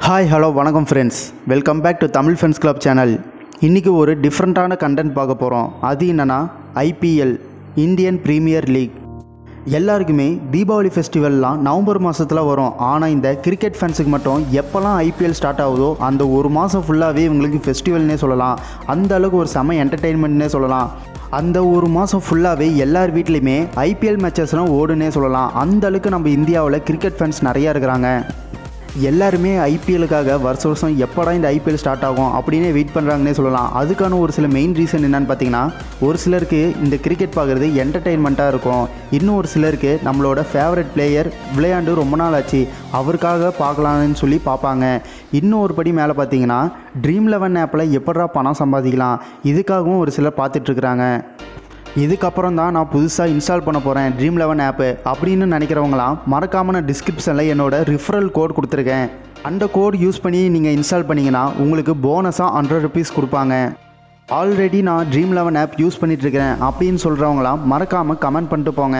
hi hello வணக்கம் friends welcome back to Tamil Friends Club channel இன்றைக்கி ஒரு டிஃப்ரெண்ட்டான கண்டென்ட் பார்க்க போகிறோம் அது என்னென்னா ஐபிஎல் இந்தியன் பிரீமியர் லீக் எல்லாருக்குமே தீபாவளி ஃபெஸ்டிவல்லாம் நவம்பர் மாதத்தில் வரும் ஆனால் இந்த கிரிக்கெட் ஃபேன்ஸுக்கு மட்டும் எப்போல்லாம் ஐபிஎல் ஸ்டார்ட் ஆகுதோ அந்த ஒரு மாதம் ஃபுல்லாகவே இவங்களுக்கு ஃபெஸ்டிவல்னே சொல்லலாம் அந்த அளவுக்கு ஒரு செம என்டர்டெயின்மெண்ட்னே சொல்லலாம் அந்த ஒரு மாதம் ஃபுல்லாகவே எல்லார் வீட்லேயுமே ஐபிஎல் மேட்சஸ்லாம் ஓடுனே சொல்லலாம் அந்த அளவுக்கு நம்ம இந்தியாவில் கிரிக்கெட் ஃபேன்ஸ் நிறையா இருக்கிறாங்க எல்லாருமே ஐபிஎலுக்காக வருஷ வருஷம் எப்படா இந்த ஐபிஎல் ஸ்டார்ட் ஆகும் அப்படின்னே வெயிட் பண்ணுறாங்கன்னே சொல்லலாம் அதுக்கான ஒரு சில மெயின் ரீசன் என்னன்னு பார்த்தீங்கன்னா ஒரு சிலருக்கு இந்த கிரிக்கெட் பார்க்குறது என்டர்டெயின்மெண்ட்டாக இருக்கும் இன்னும் ஒரு சிலருக்கு நம்மளோட ஃபேவரட் பிளேயர் விளையாண்டு ரொம்ப நாள் ஆச்சு அவருக்காக பார்க்கலான்னு சொல்லி பார்ப்பாங்க இன்னும் ஒரு படி மேலே பார்த்தீங்கன்னா ட்ரீம் லெவன் ஆப்பில் எப்படா பணம் சம்பாதிக்கலாம் இதுக்காகவும் ஒரு சிலர் பார்த்துட்ருக்குறாங்க இதுக்கப்புறம் தான் நான் புதுசாக இன்ஸ்டால் பண்ண போகிறேன் ட்ரீம் லெவன் ஆப்பு அப்படின்னு நினைக்கிறவங்களாம் மறக்காமல் நான் டிஸ்கிரிப்ஷனில் என்னோட ரிஃபரல் கோட் கொடுத்துருக்கேன் அந்த கோட் யூஸ் பண்ணி நீங்கள் இன்ஸ்டால் பண்ணிங்கன்னா உங்களுக்கு போனஸாக ஹண்ட்ரட் ருபீஸ் கொடுப்பாங்க ஆல்ரெடி நான் ட்ரீம் லெவன் ஆப் யூஸ் பண்ணிகிட்ருக்கிறேன் அப்படின்னு சொல்கிறவங்களாம் மறக்காமல் கமெண்ட் பண்ணிட்டு போங்க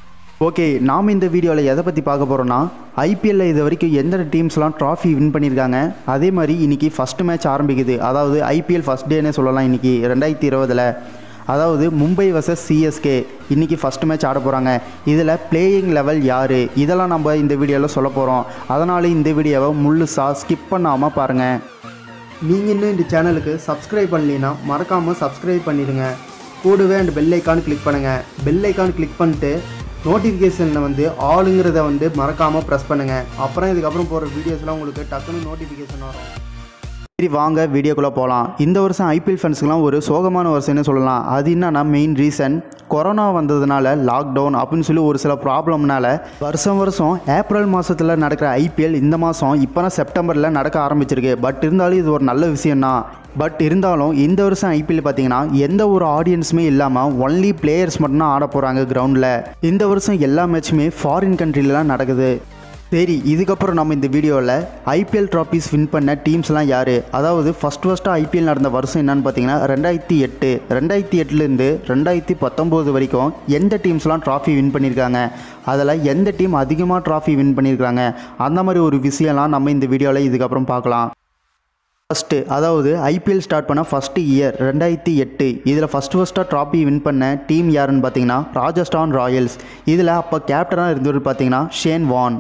ஓகே நாம் இந்த வீடியோவில் எதை பற்றி பார்க்க போகிறோன்னா ஐபிஎல்லில் இது வரைக்கும் எந்தெந்த டீம்ஸ்லாம் ட்ராஃபி வின் பண்ணியிருக்காங்க அதே மாதிரி இன்றைக்கி ஃபஸ்ட்டு மேட்ச் ஆரம்பிக்குது அதாவது ஐபிஎல் ஃபஸ்ட் டேனே சொல்லலாம் இன்றைக்கி ரெண்டாயிரத்தி இருபதில் அதாவது மும்பை வர்சஸ் சிஎஸ்கே இன்றைக்கி ஃபஸ்ட் மேட்ச் ஆட போகிறாங்க இதில் பிளேயிங் லெவல் யார் இதெல்லாம் நம்ம இந்த வீடியோவில் சொல்ல போகிறோம் அதனால் இந்த வீடியோவை முழுசாக ஸ்கிப் பண்ணாமல் பாருங்கள் நீங்கள் இன்னும் இந்த சேனலுக்கு சப்ஸ்கிரைப் பண்ணலைன்னா மறக்காமல் சப்ஸ்கிரைப் பண்ணிடுங்க கூடவே அந்த பெல் ஐக்கான் கிளிக் பண்ணுங்கள் பெல் ஐக்கான் கிளிக் பண்ணிட்டு நோட்டிஃபிகேஷனில் வந்து ஆளுங்கிறத வந்து மறக்காமல் ப்ரெஸ் பண்ணுங்கள் அப்புறம் இதுக்கப்புறம் போகிற வீடியோஸ்லாம் உங்களுக்கு டக்குன்னு நோட்டிஃபிகேஷன் வரும் சரி வாங்க வீடியோக்குள்ளே போகலாம் இந்த வருஷம் ஐபிஎல் ஃபேன்ஸுக்குலாம் ஒரு சோகமான வருஷம்னு சொல்லலாம் அது என்னன்னா மெயின் ரீசன் கொரோனா வந்ததுனால லாக்டவுன் அப்படின்னு சொல்லி ஒரு சில ப்ராப்ளம்னால வருஷம் வருஷம் ஏப்ரல் மாதத்தில் நடக்கிற ஐபிஎல் இந்த மாதம் இப்போ தான் செப்டம்பரில் நடக்க ஆரம்பிச்சிருக்கு பட் இருந்தாலும் இது ஒரு நல்ல விஷயம்தான் பட் இருந்தாலும் இந்த வருஷம் ஐபிஎல் பார்த்தீங்கன்னா எந்த ஒரு ஆடியன்ஸுமே இல்லாமல் ஒன்லி பிளேயர்ஸ் மட்டும்தான் ஆட போகிறாங்க கிரவுண்டில் இந்த வருஷம் எல்லா மேட்சுமே ஃபாரின் கண்ட்ரிலலாம் நடக்குது சரி இதுக்கப்புறம் நம்ம இந்த வீடியோவில் ஐபிஎல் ட்ராஃபிஸ் வின் பண்ண டீம்ஸ்லாம் யார் அதாவது ஃபஸ்ட் ஃபஸ்ட்டாக ஐபிஎல் நடந்த வருஷம் என்னன்னு பார்த்தீங்கன்னா ரெண்டாயிரத்தி எட்டு ரெண்டாயிரத்தி எட்டுலேருந்து ரெண்டாயிரத்தி பத்தொம்போது வரைக்கும் எந்த டீம்ஸ்லாம் ட்ராஃபி வின் பண்ணியிருக்காங்க அதில் எந்த டீம் அதிகமாக ட்ராஃபி வின் பண்ணியிருக்காங்க அந்த மாதிரி ஒரு விஷயம்லாம் நம்ம இந்த வீடியோவில் இதுக்கப்புறம் பார்க்கலாம் ஃபஸ்ட்டு அதாவது ஐபிஎல் ஸ்டார்ட் பண்ண ஃபஸ்ட்டு இயர் ரெண்டாயிரத்தி எட்டு இதில் ஃபஸ்ட்டு ஃபஸ்ட்டாக ட்ராஃபி வின் பண்ண டீம் யாருன்னு பார்த்தீங்கன்னா ராஜஸ்தான் ராயல்ஸ் இதில் அப்போ கேப்டனாக இருந்தவர் பார்த்தீங்கன்னா ஷேன் வான்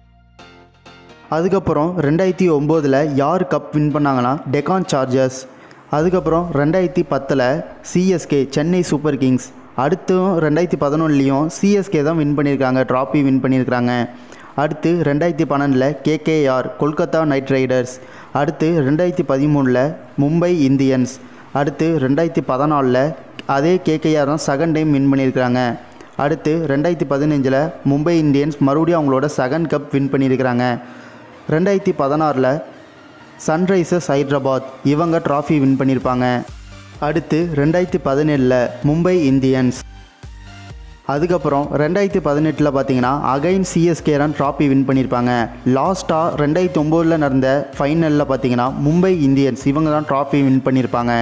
அதுக்கப்புறம் ரெண்டாயிரத்தி ஒம்போதில் யார் கப் வின் பண்ணாங்கன்னா டெக்கான் சார்ஜர்ஸ் அதுக்கப்புறம் ரெண்டாயிரத்தி பத்தில் சிஎஸ்கே சென்னை சூப்பர் கிங்ஸ் அடுத்தும் ரெண்டாயிரத்தி பதினொன்றுலேயும் சிஎஸ்கே தான் வின் பண்ணியிருக்காங்க ட்ராஃபி வின் பண்ணியிருக்காங்க அடுத்து ரெண்டாயிரத்தி பன்னெண்டில் கேகேஆர் கொல்கத்தா நைட் ரைடர்ஸ் அடுத்து ரெண்டாயிரத்தி பதிமூணில் மும்பை இந்தியன்ஸ் அடுத்து ரெண்டாயிரத்தி பதினாலில் அதே கேகேஆர் தான் செகண்ட் டைம் வின் பண்ணியிருக்கிறாங்க அடுத்து ரெண்டாயிரத்தி பதினஞ்சில் மும்பை இந்தியன்ஸ் மறுபடியும் அவங்களோட செகண்ட் கப் வின் பண்ணியிருக்கிறாங்க ரெண்டாயிரத்தி பதினாறில் சன்ரைசர்ஸ் ஹைதராபாத் இவங்க ட்ராஃபி வின் பண்ணியிருப்பாங்க அடுத்து ரெண்டாயிரத்தி பதினேழில் மும்பை இந்தியன்ஸ் அதுக்கப்புறம் ரெண்டாயிரத்தி பதினெட்டில் பார்த்தீங்கன்னா again CSK run trophy win பண்ணியிருப்பாங்க லாஸ்ட்டாக ரெண்டாயிரத்தி ஒம்போதில் நடந்த ஃபைனலில் பார்த்தீங்கன்னா மும்பை இந்தியன்ஸ் இவங்க தான் ட்ராஃபி வின் பண்ணியிருப்பாங்க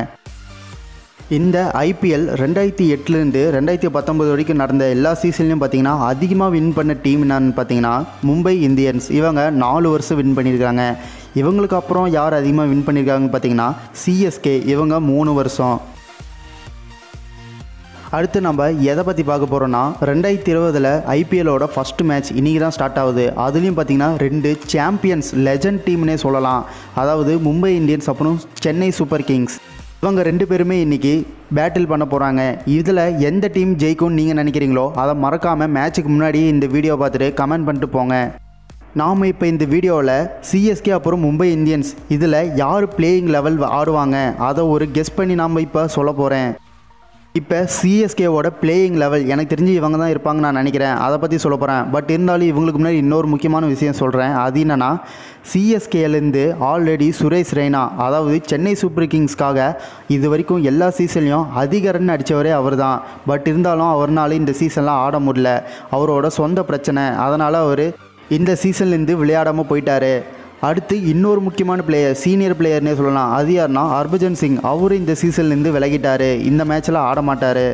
இந்த ஐபிஎல் ரெண்டாயிரத்தி எட்டுலேருந்து ரெண்டாயிரத்தி பத்தொம்போது வரைக்கும் நடந்த எல்லா சீசன்லையும் பார்த்தீங்கன்னா அதிகமாக வின் பண்ண டீம் என்னன்னு பார்த்தீங்கன்னா மும்பை இந்தியன்ஸ் இவங்க நாலு வருஷம் வின் பண்ணியிருக்காங்க இவங்களுக்கு அப்புறம் யார் அதிகமாக வின் பண்ணியிருக்காங்கன்னு பார்த்தீங்கன்னா சிஎஸ்கே இவங்க மூணு வருஷம் அடுத்து நம்ம எதை பற்றி பார்க்க போகிறோன்னா ரெண்டாயிரத்தி இருபதில் ஐபிஎல்லோட ஃபஸ்ட்டு மேட்ச் இன்றைக்கி தான் ஸ்டார்ட் ஆகுது அதுலேயும் பார்த்தீங்கன்னா ரெண்டு சாம்பியன்ஸ் லெஜண்ட் டீம்னே சொல்லலாம் அதாவது மும்பை இந்தியன்ஸ் அப்புறம் சென்னை சூப்பர் கிங்ஸ் இவங்க ரெண்டு பேருமே இன்றைக்கி பேட்டில் பண்ண போகிறாங்க இதில் எந்த டீம் ஜெயிக்கும்னு நீங்கள் நினைக்கிறீங்களோ அதை மறக்காமல் மேட்ச்சுக்கு முன்னாடி இந்த வீடியோ பார்த்துட்டு கமெண்ட் பண்ணிட்டு போங்க நாம் இப்போ இந்த வீடியோவில் சிஎஸ்கே அப்புறம் மும்பை இந்தியன்ஸ் இதில் யார் பிளேயிங் லெவல் ஆடுவாங்க அதை ஒரு கெஸ் பண்ணி நாம் இப்போ சொல்ல போகிறேன் இப்போ சிஎஸ்கேவோட பிளேயிங் லெவல் எனக்கு தெரிஞ்சு இவங்க தான் இருப்பாங்க நான் நினைக்கிறேன் அதை பற்றி சொல்ல போகிறேன் பட் இருந்தாலும் இவங்களுக்கு முன்னாடி இன்னொரு முக்கியமான விஷயம் சொல்கிறேன் அது என்னென்னா சிஎஸ்கேலேருந்து ஆல்ரெடி சுரேஷ் ரெய்னா அதாவது சென்னை சூப்பர் கிங்ஸ்க்காக இது வரைக்கும் எல்லா சீசன்லையும் அதிக ரன் அடித்தவரே அவர் தான் பட் இருந்தாலும் அவர்னால இந்த சீசன்லாம் ஆட முடியல அவரோட சொந்த பிரச்சனை அதனால் அவர் இந்த சீசன்லேருந்து விளையாடாமல் போயிட்டாரு அடுத்து இன்னொரு முக்கியமான பிளேயர் சீனியர் பிளேயர்னே சொல்லலாம் அது யாருன்னா ஹர்பஜன் சிங் அவரும் இந்த சீசன்லேருந்து விலகிட்டார் இந்த மேட்ச்சில் ஆட மாட்டார்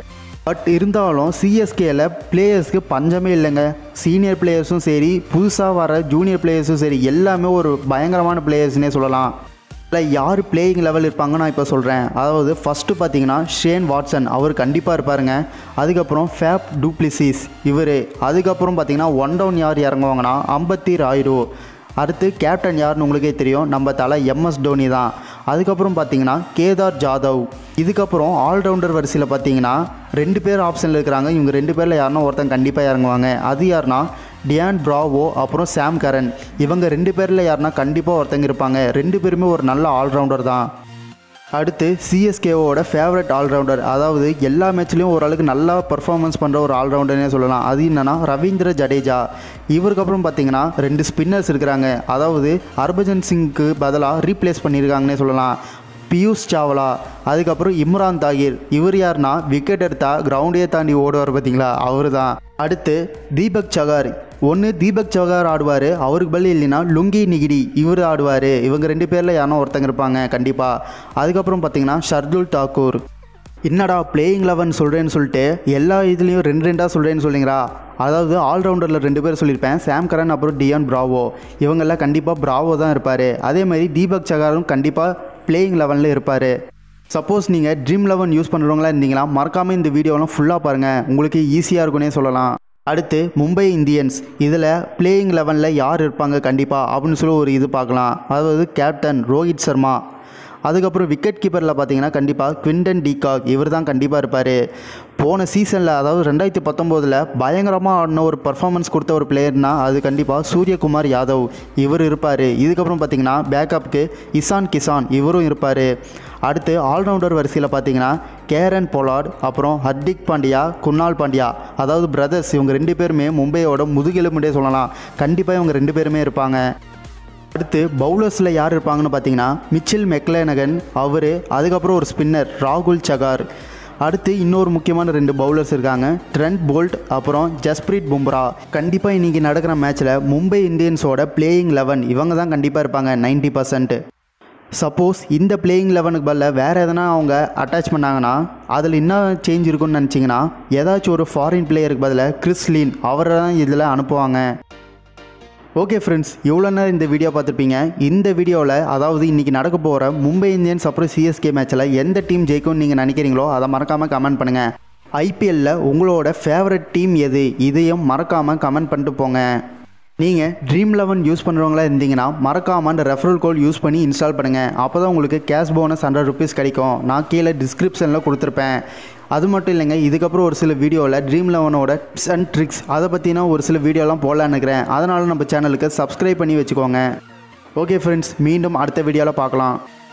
பட் இருந்தாலும் சிஎஸ்கேல பிளேயர்ஸ்க்கு பஞ்சமே இல்லைங்க சீனியர் பிளேயர்ஸும் சரி புதுசாக வர ஜூனியர் பிளேயர்ஸும் சரி எல்லாமே ஒரு பயங்கரமான பிளேயர்ஸ்னே சொல்லலாம் இல்லை யார் பிளேயிங் லெவல் இருப்பாங்க நான் இப்போ சொல்கிறேன் அதாவது ஃபஸ்ட்டு பார்த்தீங்கன்னா ஷேன் வாட்சன் அவர் கண்டிப்பாக இருப்பாருங்க அதுக்கப்புறம் ஃபேப் டூப்ளிசிஸ் இவர் அதுக்கப்புறம் பார்த்தீங்கன்னா ஒன் டவுன் யார் இறங்குவாங்கன்னா அம்பத்தி ராயுடு அடுத்து கேப்டன் யாருன்னு உங்களுக்கே தெரியும் நம்ம தலை எம்எஸ் தோனி தான் அதுக்கப்புறம் பார்த்தீங்கன்னா கேதார் ஜாதவ் இதுக்கப்புறம் ஆல்ரவுண்டர் வரிசையில் பார்த்தீங்கன்னா ரெண்டு பேர் ஆப்ஷனில் இருக்கிறாங்க இவங்க ரெண்டு பேரில் யாருன்னா ஒருத்தன் கண்டிப்பாக இறங்குவாங்க அது யாருன்னா டியான் பிராவோ அப்புறம் சாம் கரன் இவங்க ரெண்டு பேரில் யாருன்னா கண்டிப்பாக ஒருத்தங்க இருப்பாங்க ரெண்டு பேருமே ஒரு நல்ல ஆல்ரவுண்டர் தான் அடுத்து சிஎஸ்கேவோட ஃபேவரட் ஆல்ரவுண்டர் அதாவது எல்லா மேட்ச்லேயும் ஓரளவுக்கு நல்லா பர்ஃபார்மன்ஸ் பண்ணுற ஒரு ஆல்ரவுண்டர்னே சொல்லலாம் அது என்னன்னா ரவீந்திர ஜடேஜா இவருக்கு அப்புறம் பார்த்தீங்கன்னா ரெண்டு ஸ்பின்னர்ஸ் இருக்கிறாங்க அதாவது ஹர்பஜன் சிங்க்கு பதிலாக ரீப்ளேஸ் பண்ணியிருக்காங்கன்னே சொல்லலாம் பியூஷ் சாவ்லா அதுக்கப்புறம் இம்ரான் தாகிர் இவர் யாருன்னா விக்கெட் எடுத்தா கிரவுண்டே தாண்டி ஓடுவார் பார்த்தீங்களா அவர் தான் அடுத்து தீபக் சகார் ஒன்று தீபக் சகார் ஆடுவார் அவருக்கு பதில் இல்லைன்னா லுங்கி நிகிடி இவர் ஆடுவார் இவங்க ரெண்டு பேரில் யாரும் ஒருத்தங்க இருப்பாங்க கண்டிப்பாக அதுக்கப்புறம் பார்த்தீங்கன்னா ஷர்துல் தாக்கூர் என்னடா பிளேயிங் லெவன் சொல்கிறேன்னு சொல்லிட்டு எல்லா இதுலேயும் ரெண்டு ரெண்டாக சொல்கிறேன்னு சொல்லிங்களா அதாவது ஆல்ரவுண்டரில் ரெண்டு பேர் சொல்லியிருப்பேன் சாம் கரன் அப்புறம் டியான் பிராவோ இவங்கெல்லாம் கண்டிப்பாக பிராவோ தான் இருப்பார் அதே மாதிரி தீபக் சகாரும் கண்டிப்பாக பிளேயிங் லெவனில் இருப்பார் சப்போஸ் நீங்கள் ட்ரீம் லெவன் யூஸ் பண்ணுறவங்களா இருந்தீங்கன்னா மறக்காமல் இந்த வீடியோலாம் ஃபுல்லாக பாருங்கள் உங்களுக்கு ஈஸியாக இருக்குன்னே சொல்லலாம் அடுத்து மும்பை இந்தியன்ஸ் இதில் பிளேயிங் லெவனில் யார் இருப்பாங்க கண்டிப்பாக அப்படின்னு சொல்லி ஒரு இது பார்க்கலாம் அதாவது கேப்டன் ரோஹித் சர்மா அதுக்கப்புறம் விக்கெட் கீப்பரில் பார்த்தீங்கன்னா கண்டிப்பாக குவிண்டன் டிகாக் இவர் தான் கண்டிப்பாக இருப்பார் போன சீசனில் அதாவது ரெண்டாயிரத்தி பத்தொம்போதில் பயங்கரமாக ஆடின ஒரு பர்ஃபார்மன்ஸ் கொடுத்த ஒரு பிளேயர்னா அது கண்டிப்பாக சூரியகுமார் யாதவ் இவர் இருப்பார் இதுக்கப்புறம் பார்த்தீங்கன்னா பேக்கப்புக்கு இசான் கிசான் இவரும் இருப்பார் அடுத்து ஆல்ரவுண்டர் வரிசையில் பார்த்தீங்கன்னா கேரன் பொலாட் அப்புறம் ஹர்திக் பாண்டியா குன்னால் பாண்டியா அதாவது பிரதர்ஸ் இவங்க ரெண்டு பேருமே மும்பையோட முதுகெலும்புண்டே சொல்லலாம் கண்டிப்பாக இவங்க ரெண்டு பேருமே இருப்பாங்க அடுத்து பவுலர்ஸில் யார் இருப்பாங்கன்னு பார்த்தீங்கன்னா மிச்சில் மெக்லேனகன் அவர் அதுக்கப்புறம் ஒரு ஸ்பின்னர் ராகுல் சகார் அடுத்து இன்னொரு முக்கியமான ரெண்டு பவுலர்ஸ் இருக்காங்க ட்ரெண்ட் போல்ட் அப்புறம் ஜஸ்பிரீத் பும்ரா கண்டிப்பாக இன்றைக்கி நடக்கிற மேட்ச்சில் மும்பை இந்தியன்ஸோட பிளேயிங் லெவன் இவங்க தான் கண்டிப்பாக இருப்பாங்க நைன்ட்டி பர்சன்ட் சப்போஸ் இந்த பிளேயிங் லெவனுக்கு பதில் வேறு எதனா அவங்க அட்டாச் பண்ணாங்கன்னா அதில் என்ன சேஞ்ச் இருக்குன்னு நினச்சிங்கன்னா ஏதாச்சும் ஒரு ஃபாரின் பிளேயருக்கு பதிலாக கிறிஸ்லின் அவரை தான் இதில் அனுப்புவாங்க ஓகே ஃப்ரெண்ட்ஸ் இவ்வளோ நேரம் இந்த வீடியோ பார்த்துருப்பீங்க இந்த வீடியோவில் அதாவது இன்றைக்கி நடக்க போகிற மும்பை இந்தியன்ஸ் அப்புறம் சிஎஸ்கே மேட்ச்சில் எந்த டீம் ஜெயிக்கும்னு நீங்கள் நினைக்கிறீங்களோ அதை மறக்காமல் கமெண்ட் பண்ணுங்கள் ஐபிஎல்லில் உங்களோட ஃபேவரட் டீம் எது இதையும் மறக்காமல் கமெண்ட் பண்ணிட்டு போங்க நீங்கள் ட்ரீம் லெவன் யூஸ் பண்ணுறவங்களா இருந்தீங்கன்னா மறக்காமல் அந்த ரெஃபரல் கோட் யூஸ் பண்ணி இன்ஸ்டால் பண்ணுங்கள் அப்போ தான் உங்களுக்கு கேஷ் போனஸ் ஹண்ட்ரட் ருபீஸ் கிடைக்கும் நான் கீழே டிஸ்கிரிப்ஷனில் கொடுத்துருப்பேன் அது மட்டும் இல்லைங்க இதுக்கப்புறம் ஒரு சில வீடியோவில் ட்ரீம் லெவனோட டிப்ஸ் அண்ட் ட்ரிக்ஸ் அதை பற்றினா ஒரு சில வீடியோலாம் போடலான்னு இருக்கிறேன் அதனால் நம்ம சேனலுக்கு சப்ஸ்கிரைப் பண்ணி வச்சுக்கோங்க ஓகே ஃப்ரெண்ட்ஸ் மீண்டும் அடுத்த வீடியோவில் பார்க்கலாம்